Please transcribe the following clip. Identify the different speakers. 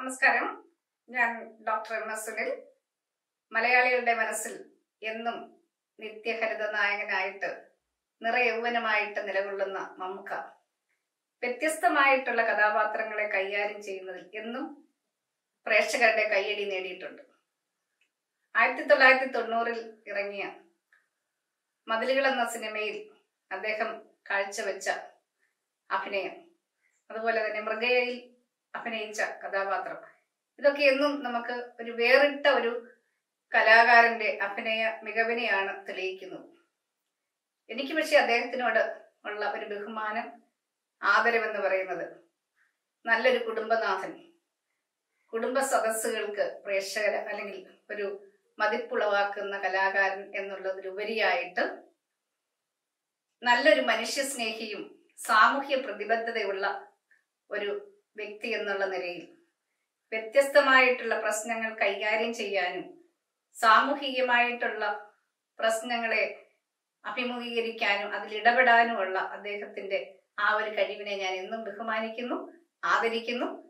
Speaker 1: നമസ്കാരം ഞാൻ doctor M S Sunil മലയാളികളുടെ മനസ്സിൽ എന്നും നിത്യഹരിത നായകനായിട്ട് നിറയൗവനമായിട്ട് നിലകൊള്ളുന്ന മമ്മുക്ക വ്യത്യസ്തമായിട്ടുള്ള കഥാപാത്രങ്ങളെ കൈകാര്യം ചെയ്യുന്നതിൽ എന്നും പ്രേക്ഷകരുടെ കയ്യടി നേടിയിട്ടുണ്ട് ആയിരത്തി തൊള്ളായിരത്തി തൊണ്ണൂറിൽ ഇറങ്ങിയ മതിലുകൾ എന്ന സിനിമയിൽ അദ്ദേഹം കാഴ്ചവെച്ച അഭിനയം അതുപോലെ തന്നെ മൃഗയിൽ അഭിനയിച്ച കഥാപാത്രം ഇതൊക്കെ എന്നും നമുക്ക് ഒരു വേറിട്ട ഒരു കലാകാരന്റെ അഭിനയ മികവിനെയാണ് തെളിയിക്കുന്നത് എനിക്ക് പക്ഷെ അദ്ദേഹത്തിനോട് ഉള്ള ഒരു ബഹുമാനം ആദരവെന്ന് പറയുന്നത് നല്ലൊരു കുടുംബനാഥൻ കുടുംബ സദസ്സുകൾക്ക് പ്രേക്ഷകർ അല്ലെങ്കിൽ ഒരു മതിപ്പുളവാക്കുന്ന കലാകാരൻ എന്നുള്ളതിലുപരിയായിട്ട് നല്ലൊരു മനുഷ്യസ്നേഹിയും സാമൂഹ്യ പ്രതിബദ്ധതയുള്ള ഒരു വ്യക്തി എന്നുള്ള നിലയിൽ വ്യത്യസ്തമായിട്ടുള്ള പ്രശ്നങ്ങൾ കൈകാര്യം ചെയ്യാനും സാമൂഹികമായിട്ടുള്ള പ്രശ്നങ്ങളെ അഭിമുഖീകരിക്കാനും അതിൽ ഇടപെടാനുമുള്ള അദ്ദേഹത്തിന്റെ ആ ഒരു കഴിവിനെ ഞാൻ എന്നും ബഹുമാനിക്കുന്നു ആദരിക്കുന്നു